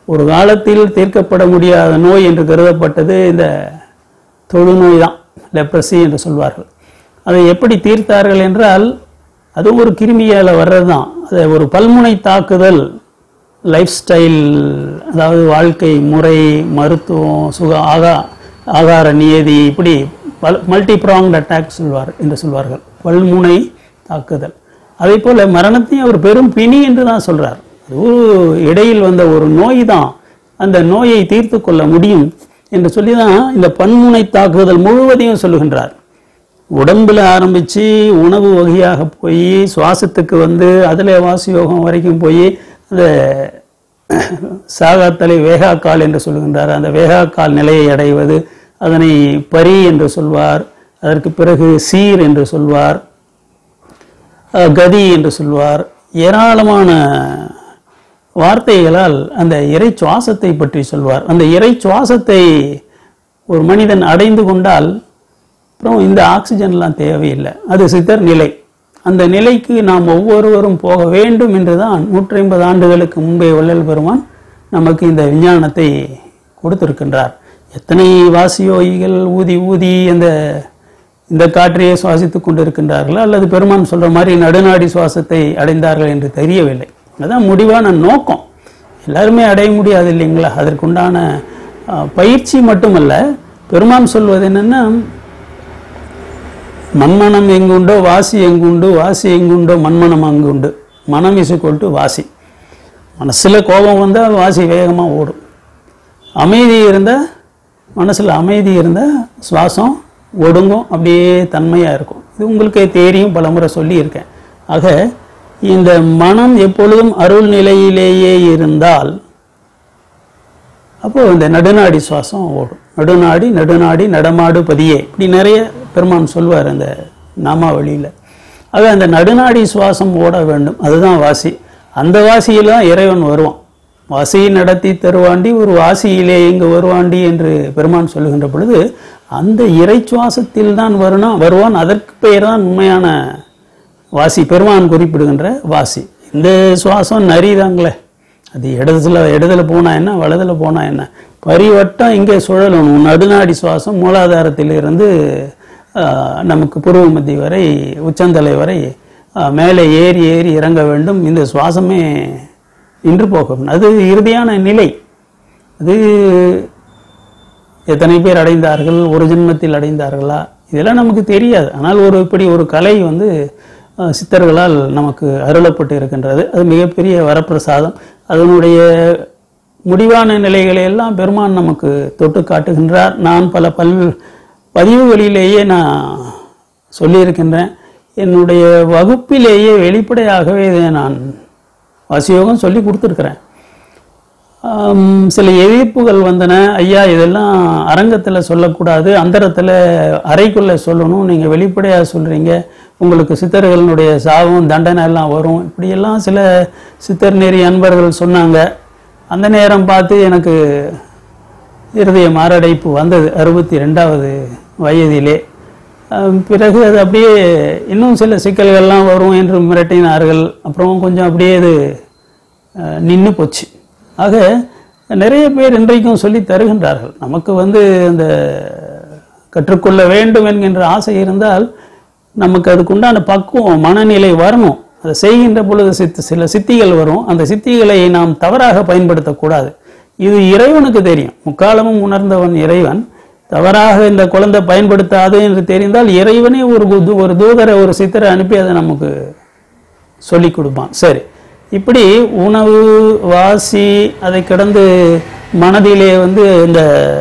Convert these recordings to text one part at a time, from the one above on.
ஒரு காலத்தில் தீர்க்கப்பட முடியாத நோய் என்று கருதப்பட்டது இந்த தொழுநோய் தான் லெப்ரசி என்று சொல்வார்கள் அதை எப்படி தீர்த்தார்கள் என்றால் அது ஒரு கிருமியால் வர்றது தான் அது ஒரு பல்முனை தாக்குதல் லைஃப் ஸ்டைல் அதாவது வாழ்க்கை முறை மருத்துவம் சுக ஆகா ஆகார நியதி இப்படி பல் மல்டி ப்ராங்ட் அட்டாக் சொல்வார் என்று சொல்வார்கள் பல்முனை தாக்குதல் அதே போல மரணத்தையும் அவர் பெரும் பிணி என்று தான் சொல்றார் அது ஒரு இடையில் வந்த ஒரு நோய் தான் அந்த நோயை தீர்த்து கொள்ள முடியும் என்று சொல்லி தான் இந்த பன்முனை தாக்குதல் முழுவதையும் சொல்லுகின்றார் உடம்புல ஆரம்பிச்சு உணவு வகையாக போய் சுவாசத்துக்கு வந்து அதில் வாசியோகம் வரைக்கும் போய் அந்த சாகாத்தலை வேகாக்கால் என்று சொல்லுகின்றார் அந்த வேகாக்கால் நிலையை அடைவது அதனை பரி என்று சொல்வார் அதற்கு பிறகு சீர் என்று சொல்வார் அஹ், கதி என்று சொல்வார் ஏராளமான வார்த்தைகளால் அந்த இறை சுவாசத்தை பற்றி சொல்வார் அந்த இறை சுவாசத்தை ஒரு மனிதன் அடைந்து கொண்டால் அப்புறம் இந்த ஆக்சிஜன்லாம் தேவையில்லை அது சித்தர் நிலை அந்த நிலைக்கு நாம் ஒவ்வொருவரும் போக வேண்டும் என்றுதான் நூற்றி ஐம்பது ஆண்டுகளுக்கு முன்பே வள்ளல் பெருமான் நமக்கு இந்த விஞ்ஞானத்தை கொடுத்திருக்கின்றார் எத்தனை வாசியோகிகள் ஊதி ஊதி அந்த இந்த காற்றையே சுவாசித்துக் கொண்டிருக்கின்றார்களா அல்லது பெருமான் சொல்ற மாதிரி நடுநாடி சுவாசத்தை அடைந்தார்கள் என்று தெரியவில்லை அதான் முடிவான நோக்கம் எல்லாருமே அடைய முடியாது இல்லைங்களா அதற்குண்டான அஹ், பயிற்சி மட்டுமல்ல பெருமான் சொல்வது என்னன்னா மண்மனம் எங்குண்டோ வாசி எங்குண்டு வாசி எங்குண்டோ மண்மனம் அங்குண்டு மனம் இசை கொண்டு வாசி மனசுல கோபம் வந்தால் வாசி வேகமாக ஓடும் அமைதி இருந்தால் மனசில் அமைதி இருந்தால் சுவாசம் ஒடுங்கும் அப்படியே தன்மையாக இருக்கும் இது உங்களுக்கே தெரியும் பலமுறை சொல்லியிருக்கேன் ஆக இந்த மனம் எப்பொழுதும் அருள் நிலையிலேயே இருந்தால் அப்போ இந்த நடுநாடி சுவாசம் ஓடும் நடுநாடி நடுநாடி நடமாடு பதியே இப்படி நிறைய பெருமான் சொல்வார் அந்த நாமாவளியில் ஆக அந்த நடுநாடி சுவாசம் ஓட வேண்டும் அதுதான் வாசி அந்த வாசியில் தான் இறைவன் வருவான் வாசியை நடத்தி தருவாண்டி ஒரு வாசியிலே இங்கு வருவாண்டி என்று பெருமான் சொல்லுகின்ற பொழுது அந்த இறை சுவாசத்தில் தான் வருணா வருவான் அதற்கு பெயர் தான் உண்மையான வாசி பெருமான் குறிப்பிடுகின்ற வாசி இந்த சுவாசம் நரிதாங்களே அது இடத்துல இடத்துல போனா என்ன வலதுல போனா என்ன பரிவட்டம் இங்கே சுழலணும் நடுநாடி சுவாசம் மூலாதாரத்திலிருந்து ஆஹ், நமக்கு புருவ மத்தி வரை உச்சந்தலை வரை ஆஹ், மேலே ஏறி ஏறி இறங்க வேண்டும் இந்த சுவாசமே நின்று போகும் அது இறுதியான நிலை அது எத்தனை பேர் அடைந்தார்கள் ஒரு ஜென்மத்தில் அடைந்தார்களா இதெல்லாம் நமக்கு தெரியாது ஆனால் ஒரு இப்படி ஒரு கலை வந்து அஹ், சித்தர்களால் நமக்கு அருளப்பட்டு இருக்கின்றது அது மிகப்பெரிய வரப்பிரசாதம் அதனுடைய முடிவான நிலைகளை எல்லாம் பெருமான் நமக்கு தொட்டு காட்டுகின்றார் நான் பல பல் பதிவுகளிலேயே நான் சொல்லியிருக்கின்றேன் என்னுடைய வகுப்பிலேயே வெளிப்படையாகவே இதை நான் வசியோகம் சொல்லி கொடுத்துருக்குறேன் ஆம், சில எதிர்ப்புகள் வந்தன ஐயா இதெல்லாம் அரங்கத்தில் சொல்லக்கூடாது அந்தரத்தில் அறைக்குள்ளே சொல்லணும் நீங்கள் வெளிப்படையாக சொல்கிறீங்க உங்களுக்கு சித்தர்களுடைய சாபம் தண்டனை எல்லாம் வரும் இப்படியெல்லாம் சில சித்தர் நெறி அன்பர்கள் சொன்னாங்க அந்த நேரம் பார்த்து எனக்கு இருதய மாரடைப்பு வந்தது அறுபத்தி ரெண்டாவது வயதிலே ஆம், பிறகு அது அப்படியே இன்னும் சில சிக்கல்கள்லாம் வரும் என்று மிரட்டினார்கள் அப்புறம் கொஞ்சம் அப்படியே அது நின்று போச்சு ஆக நிறைய பேர் இன்றைக்கும் சொல்லி தருகின்றார்கள் நமக்கு வந்து அந்த கற்றுக்கொள்ள வேண்டும் என்கின்ற ஆசை இருந்தால் நமக்கு அதுக்குண்டான பக்குவம் மனநிலை வரணும் அதை செய்கின்ற பொழுது சித்து சில சித்திகள் வரும் அந்த சித்திகளை நாம் தவறாக பயன்படுத்தக்கூடாது இது இறைவனுக்கு தெரியும் முக்காலமும் உணர்ந்தவன் இறைவன் தவறாக இந்த குழந்தை பயன்படுத்தாது என்று தெரிந்தால் இறைவனே ஒரு கு- ஒரு தூதரை ஒரு சித்தரை அனுப்பி அதை நமக்கு சொல்லி கொடுப்பான் சரி இப்படி உணவு வாசி அதை கடந்து மனதிலே வந்து இந்த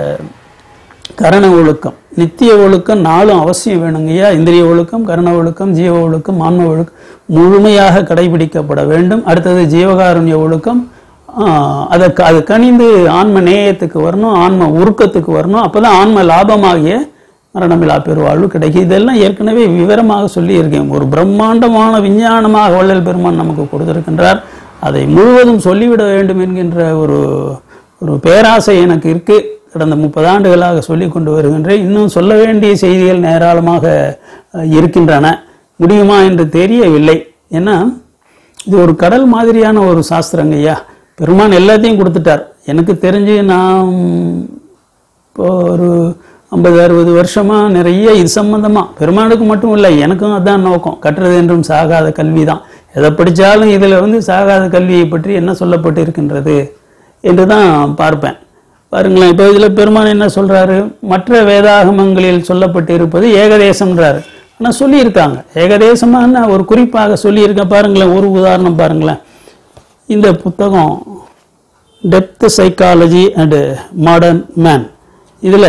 கரண ஒழுக்கம் நித்திய ஒழுக்கம் நாளும் அவசியம் வேணுங்கய்யா இந்திரிய ஒழுக்கம் கரண ஒழுக்கம் ஜீவ ஒழுக்கம் ஆன்ம ஒழுக்கம் முழுமையாக கடைபிடிக்கப்பட வேண்டும் அடுத்தது ஜீவகாருண்ய ஒழுக்கம் ஆஹ், அதை க- அது கனிந்து ஆன்ம நேயத்துக்கு வரணும் ஆன்ம உருக்கத்துக்கு வரணும் அப்பதான் ஆன்ம லாபமாகிய மரணமில்லா பெருவாழ்வு கிடைக்கும் இதெல்லாம் ஏற்கனவே விவரமாக சொல்லியிருக்கேன் ஒரு பிரம்மாண்டமான விஞ்ஞானமாக வள்ளல் பெருமான் நமக்கு கொடுத்திருக்கின்றார் அதை முழுவதும் சொல்லிவிட வேண்டும் என்கின்ற ஒரு ஒரு பேராசை எனக்கு இருக்கு கடந்த முப்பது ஆண்டுகளாக சொல்லி கொண்டு வருகின்றேன் இன்னும் சொல்ல வேண்டிய செய்திகள் ஏராளமாக அஹ், இருக்கின்றன முடியுமா என்று தெரியவில்லை ஏன்னா இது ஒரு கடல் மாதிரியான ஒரு சாஸ்திரங்க ஐயா பெருமான் எல்லாத்தையும் கொடுத்துட்டார் எனக்கு தெரிஞ்சு நான் இப்போ ஒரு ஐம்பது அறுபது வருஷமா நிறைய இது சம்பந்தமா பெருமானுக்கு மட்டும் இல்லை எனக்கும் அதான் நோக்கம் கற்றது என்றும் சாகாத கல்வி தான் எதை படித்தாலும் இதில் வந்து சாகாத கல்வியை பற்றி என்ன சொல்லப்பட்டு இருக்கின்றது என்று தான் பார்ப்பேன் பாருங்களேன் இப்போ இதில் பெருமான் என்ன சொல்றாரு மற்ற வேதாகமங்களில் சொல்லப்பட்டு இருப்பது ஏகதேசம்ன்றாரு ஆனால் சொல்லியிருக்காங்க ஏகதேசமான ஒரு குறிப்பாக சொல்லியிருக்க பாருங்களேன் ஒரு உதாரணம் பாருங்களேன் இந்த புத்தகம் depth psychology and modern man இதில்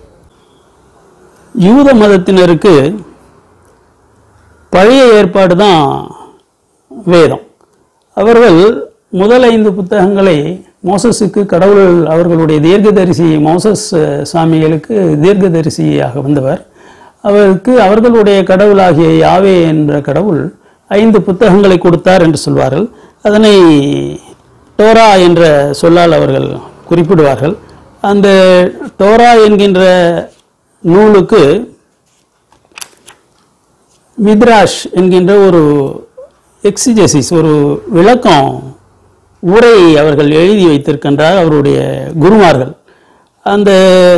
யூத மதத்தினருக்கு பழைய ஏற்பாடு தான் வேதம் அவர்கள் முதல் ஐந்து புத்தகங்களை மோசஸுக்கு கடவுள் அவர்களுடைய தீர்க்கதரிசி மோசஸ் அஹ், சாமிகளுக்கு தீர்க்கதரிசியாக வந்தவர் அவருக்கு அவர்களுடைய கடவுளாகிய யாவே என்ற கடவுள் ஐந்து புத்தகங்களை கொடுத்தார் என்று சொல்வார்கள் அதனை டோரா என்ற சொல்லால் அவர்கள் குறிப்பிடுவார்கள் அந்த டோரா என்கின்ற நூலுக்கு மித்ராஷ் என்கின்ற ஒரு எக்ஸிஜெசிஸ் ஒரு விளக்கம் உரை அவர்கள் எழுதி வைத்திருக்கின்றார் அவருடைய குருமார்கள் அந்த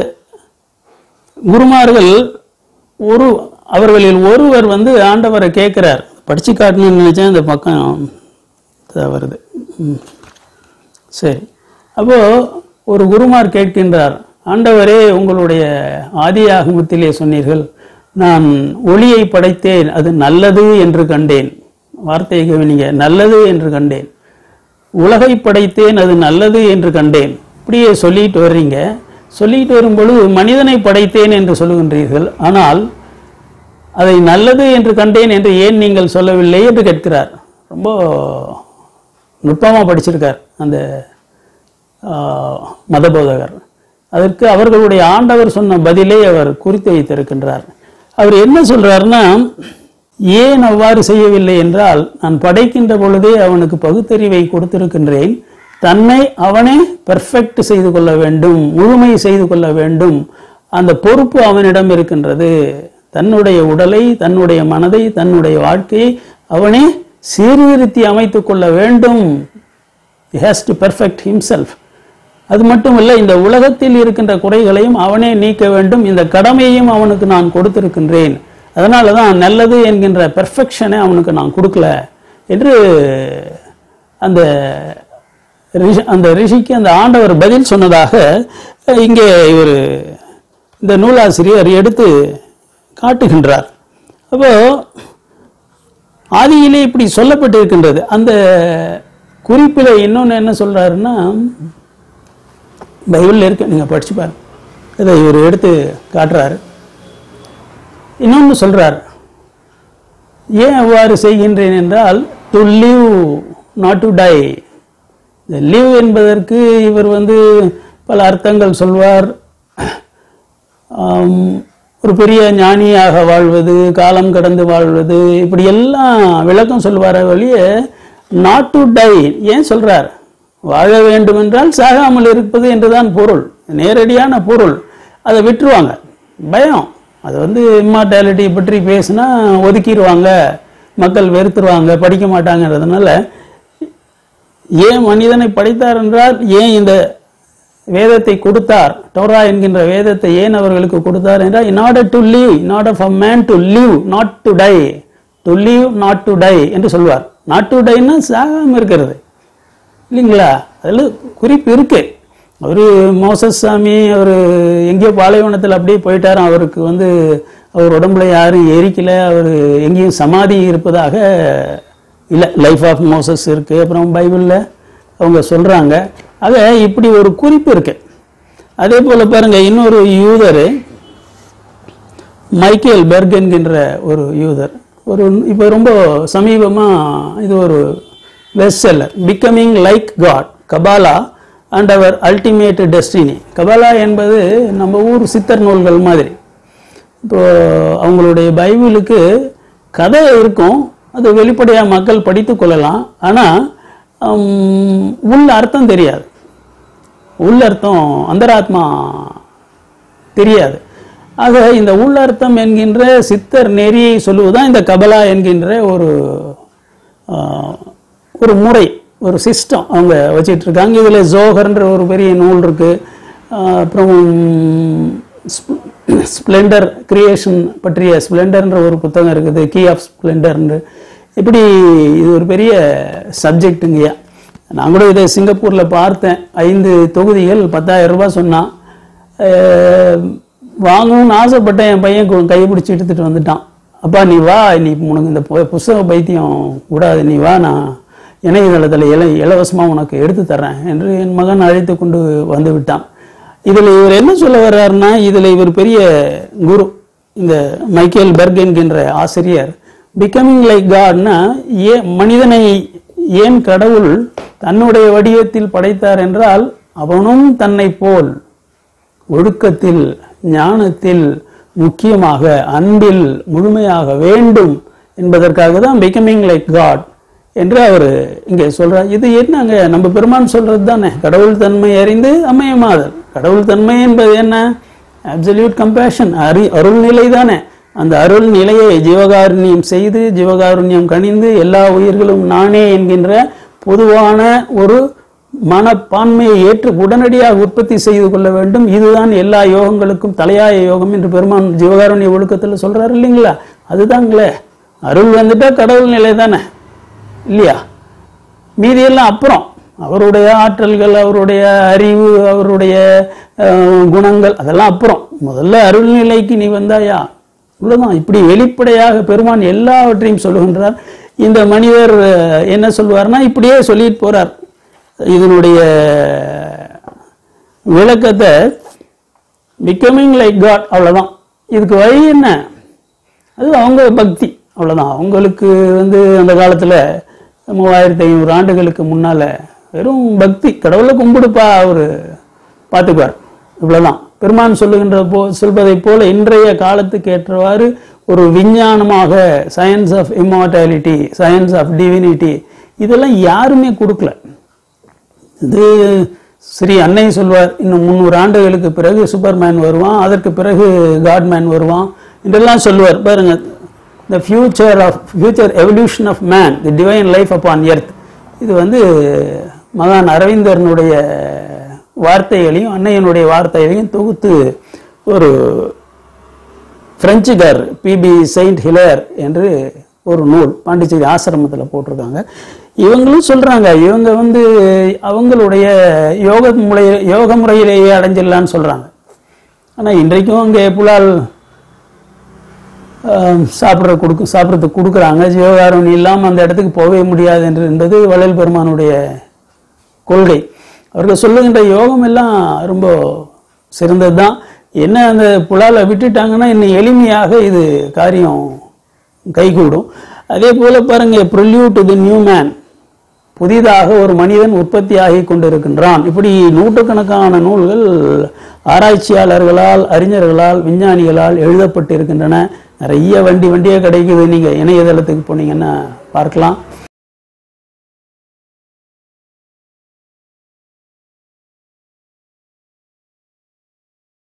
குருமார்கள் ஒரு அவர்களில் ஒருவர் வந்து ஆண்டவரை கேட்கிறார் படிச்சு காட்டணும்னு நினைச்சேன் இந்த பக்கம் இதா வருது ம். சரி அப்போ ஒரு குருமார் கேட்கின்றார் ஆண்டவரே உங்களுடைய ஆதி ஆகமத்திலே சொன்னீர்கள் நான் ஒளியை படைத்தேன் அது நல்லது என்று கண்டேன் வார்த்தையை கவனிங்க நல்லது என்று கண்டேன் உலகை படைத்தேன் அது நல்லது என்று கண்டேன் இப்படியே சொல்லிட்டு வர்றீங்க சொல்லிட்டு வரும்பொழுது மனிதனை படைத்தேன் என்று சொல்லுகின்றீர்கள் ஆனால் அதை நல்லது என்று கண்டேன் என்று ஏன் நீங்கள் சொல்லவில்லை என்று கேட்கிறார் ரொம்ப நுட்பமாக படிச்சிருக்கார் அந்த ஆஹ், மதபோதகர் அதற்கு அவர்களுடைய ஆண்டவர் சொன்ன பதிலை அவர் குறித்து வைத்திருக்கின்றார் அவர் என்ன சொல்றாருன்னா ஏன் அவ்வாறு செய்யவில்லை என்றால் நான் படைக்கின்ற பொழுதே அவனுக்கு பகுத்தறிவை கொடுத்திருக்கின்றேன் தன்னை அவனே பெர்ஃபெக்ட் செய்து கொள்ள வேண்டும் முழுமை செய்து கொள்ள வேண்டும் அந்த பொறுப்பு அவனிடம் இருக்கின்றது தன்னுடைய உடலை தன்னுடைய மனதை தன்னுடைய வாழ்க்கையை அவனே சீர்திருத்தி அமைத்துக் கொள்ள வேண்டும் ஹேஸ் டு பெர்ஃபெக்ட் ஹிம்செல்ஃப் அது மட்டுமல்ல இந்த உலகத்தில் இருக்கின்ற குறைகளையும் அவனே நீக்க வேண்டும் இந்த கடமையையும் அவனுக்கு நான் கொடுத்திருக்கின்றேன் அதனால தான் நல்லது என்கின்ற பெர்ஃபெக்ஷனை அவனுக்கு நான் கொடுக்கல என்று அந்த ரிஷி அந்த ரிஷிக்கு அந்த ஆண்டவர் பதில் சொன்னதாக அஹ், இங்கே இவர் இந்த நூலாசிரியர் எடுத்து காட்டுகின்றார் அப்போ ஆதியிலே இப்படி சொல்லப்பட்டிருக்கின்றது அந்த குறிப்பில் இன்னொன்று என்ன சொல்றாருன்னா பைபிளில் இருக்கு நீங்க படிச்சு பாருங்க இதை இவர் எடுத்து காட்டுறாரு இன்னொன்று சொல்றார் ஏன் அவ்வாறு செய்கின்றேன் என்றால் to live not to die இந்த லிவ் என்பதற்கு இவர் வந்து பல அர்த்தங்கள் சொல்வார் ஆம், ஒரு பெரிய ஞானியாக வாழ்வது காலம் கடந்து வாழ்வது இப்படி எல்லாம் விளக்கம் சொல்வார வழிய நாட் டு டை ஏன் சொல்றார் வாழ வேண்டும் என்றால் சாகாமல் இருப்பது என்றுதான் பொருள் நேரடியான பொருள் அதை விட்டுருவாங்க பயம் அது வந்து இம்மார்டாலிட்டி பற்றி பேசினா ஒதுக்கிடுவாங்க மக்கள் வெறுத்துருவாங்க படிக்க மாட்டாங்கன்றதுனால ஏன் மனிதனை படைத்தார் என்றால் ஏன் இந்த வேதத்தை கொடுத்தார் டோரா என்கின்ற வேதத்தை ஏன் அவர்களுக்கு கொடுத்தார் என்றால் in order to live in order for man to live not to die to live not to die என்று சொல்வார் not to die-ன்னா சாகாம இருக்கிறது இல்லைங்களா அதில் குறிப்பு இருக்கு அவரு மோசஸ் சாமி அவர் எங்கேயோ பாலைவனத்தில் அப்படியே போயிட்டாராம் அவருக்கு வந்து அவர் உடம்புல யாரும் எரிக்கல அவர் எங்கேயும் சமாதி இருப்பதாக இல்லை லைஃப் ஆஃப் மோசஸ் இருக்கு அப்புறம் பைபிளில் அவங்க சொல்றாங்க ஆக இப்படி ஒரு குறிப்பு இருக்கு அதே போல பாருங்க இன்னொரு யூதர் மைக்கேல் பெர்க் என்கின்ற ஒரு யூதர் ஒரு இப்போ ரொம்ப சமீபமா இது ஒரு best seller becoming like God Kabbalah and our ultimate destiny Kabbalah என்பது நம்ம ஊர் சித்தர் நூல்கள் மாதிரி இப்போ அவங்களுடைய பைபிளுக்கு கதை இருக்கும் அது வெளிப்படையாக மக்கள் படித்து கொள்ளலாம் ஆனால் உள்ள அர்த்தம் தெரியாது உள்ளர்த்தம் அந்தராத்மா தெரியாது ஆக இந்த உள்ளர்த்தம் என்கின்ற சித்தர் நெறியை சொல்லுவதுதான் இந்த கபலா என்கின்ற ஒரு ஆஹ், ஒரு முறை ஒரு சிஸ்டம் அவங்க வச்சிட்டு இருக்காங்க இதில் ஜோகர்ன்ற ஒரு பெரிய நூல் இருக்கு ஆஹ் அப்புறம் ஸ்ப்ளெண்டர் கிரியேஷன் பற்றிய ஸ்ப்ளெண்டர்ன்ற ஒரு புத்தகம் இருக்குது கீ ஆஃப் ஸ்ப்ளெண்டர்னு இப்படி இது ஒரு பெரிய சப்ஜெக்ட்டுங்கய்யா நான் கூட இதை சிங்கப்பூரில் பார்த்தேன் ஐந்து தொகுதிகள் பத்தாயிரம் ரூபாய் சொன்னான் அஹ் வாங்கணும்னு ஆசைப்பட்டேன் என் பையன் கு- கையை பிடிச்சி எடுத்துட்டு வந்துட்டான் அப்பா நீ வா நீ உனக்கு இந்த பு- புஸ்தக பைத்தியம் கூடாது நீ வா நான் இணையதளத்தில் இல இலவசமாக உனக்கு எடுத்து தர்றேன் என்று என் மகன் அழைத்து கொண்டு வந்து விட்டான் இதில் இவர் என்ன சொல்ல வர்றாருன்னா இதில் இவர் பெரிய குரு இந்த மைக்கேல் பெர்க் என்கின்ற ஆசிரியர் பிகமிங் லைக் காட்னா ஏ மனிதனை ஏன் கடவுள் தன்னுடைய வடிவத்தில் படைத்தார் என்றால் அவனும் தன்னை போல் ஒழுக்கத்தில் ஞானத்தில் முக்கியமாக அன்பில் முழுமையாக வேண்டும் என்பதற்காக தான் பிகமிங் லைக் காட் என்று அவர் இங்கே சொல்றார் இது என்னங்க நம்ம பெருமான் சொல்றது தானே கடவுள் தன்மை அறிந்து அமையமாதல் கடவுள் தன்மை என்பது என்ன அப்சல்யூட் கம்பேஷன் அரி அருள் நிலை தானே அந்த அருள் நிலையை ஜீவகாருண்யம் செய்து ஜீவகாருண்யம் கனிந்து எல்லா உயிர்களும் நானே என்கின்ற பொதுவான ஒரு மனப்பான்மையை ஏற்று உடனடியாக உற்பத்தி செய்து கொள்ள வேண்டும் இதுதான் எல்லா யோகங்களுக்கும் தலையாய யோகம் என்று பெருமான் ஜீவகாருண்ய ஒழுக்கத்தில் சொல்றாரு இல்லைங்களா அதுதாங்களே அருள் வந்துட்டா கடவுள் நிலை தானே இல்லையா மீதியெல்லாம் அப்புறம் அவருடைய ஆற்றல்கள் அவருடைய அறிவு அவருடைய அஹ், குணங்கள் அதெல்லாம் அப்புறம் முதல்ல அருள்நிலைக்கு நீ வந்தாயா இவ்வளவுதான் இப்படி வெளிப்படையாக பெருமான் எல்லாவற்றையும் சொல்லுகின்றார் இந்த மனிதர் அஹ், என்ன சொல்வார்னா இப்படியே சொல்லிட்டு போறார் இதனுடைய விளக்கத்தை பிகமிங் லைக் காட் அவ்வளவுதான் இதுக்கு வழி என்ன அது அவங்க பக்தி அவ்வளவுதான் அவங்களுக்கு வந்து அந்த காலத்துல மூவாயிரத்தி ஐநூறு ஆண்டுகளுக்கு முன்னால வெறும் பக்தி கடவுளை கும்பிடுப்பா அவரு பார்த்துக்குவார் இவ்வளவுதான் பெருமான் சொல்லுகின்ற போ சொல்வதைப் போல இன்றைய காலத்துக்கு ஏற்றவாறு ஒரு விஞ்ஞானமாக science of immortality science of divinity இதெல்லாம் யாருமே கொடுக்கல இது ஸ்ரீ அன்னை சொல்வார் இன்னும் முந்நூறு ஆண்டுகளுக்கு பிறகு சூப்பர்மேன் வருவான் அதற்கு பிறகு காட்மேன் வருவான் என்றெல்லாம் சொல்லுவார் பாருங்க the future of future evolution of man the divine life upon earth இது வந்து மகான் அரவிந்தரனுடைய வார்த்தைகளையும் அன்னையனுடைய வார்த்தைகளையும் தொகுத்து ஒரு பிரெஞ்சுக்கார் பிபி செயின்ட் ஹிலர் என்று ஒரு நூல் பாண்டிச்சேரி ஆசிரமத்தில் போட்டிருக்காங்க இவங்களும் சொல்றாங்க இவங்க வந்து அவங்களுடைய யோக முறை யோக முறையிலேயே அடைஞ்சிடலான்னு சொல்றாங்க ஆனா இன்றைக்கும் அங்கே புலால் ஆஹ், சாப்பிட்ற கொடுக்க சாப்பிட்றதுக்கு கொடுக்குறாங்க ஜீவகாருண்யம் இல்லாமல் அந்த இடத்துக்கு போகவே முடியாது என்று என்பது வள்ளல் பெருமானுடைய கொள்கை அவர்கள் சொல்லுகின்ற யோகம் எல்லாம் ரொம்ப சிறந்தது தான் என்ன அந்த புலாலை விட்டுட்டாங்கன்னா இன்னும் எளிமையாக இது காரியம் கைகூடும் அதே போல பாருங்க ப்ரொல்யூட் தி நியூ மேன் புதிதாக ஒரு மனிதன் உற்பத்தியாகி கொண்டிருக்கின்றான் இப்படி நூற்றுக்கணக்கான நூல்கள் ஆராய்ச்சியாளர்களால் அறிஞர்களால் விஞ்ஞானிகளால் எழுதப்பட்டு இருக்கின்றன நிறைய வண்டி வண்டியே கிடைக்குது நீங்க இணையதளத்துக்கு போனீங்கன்னா பார்க்கலாம்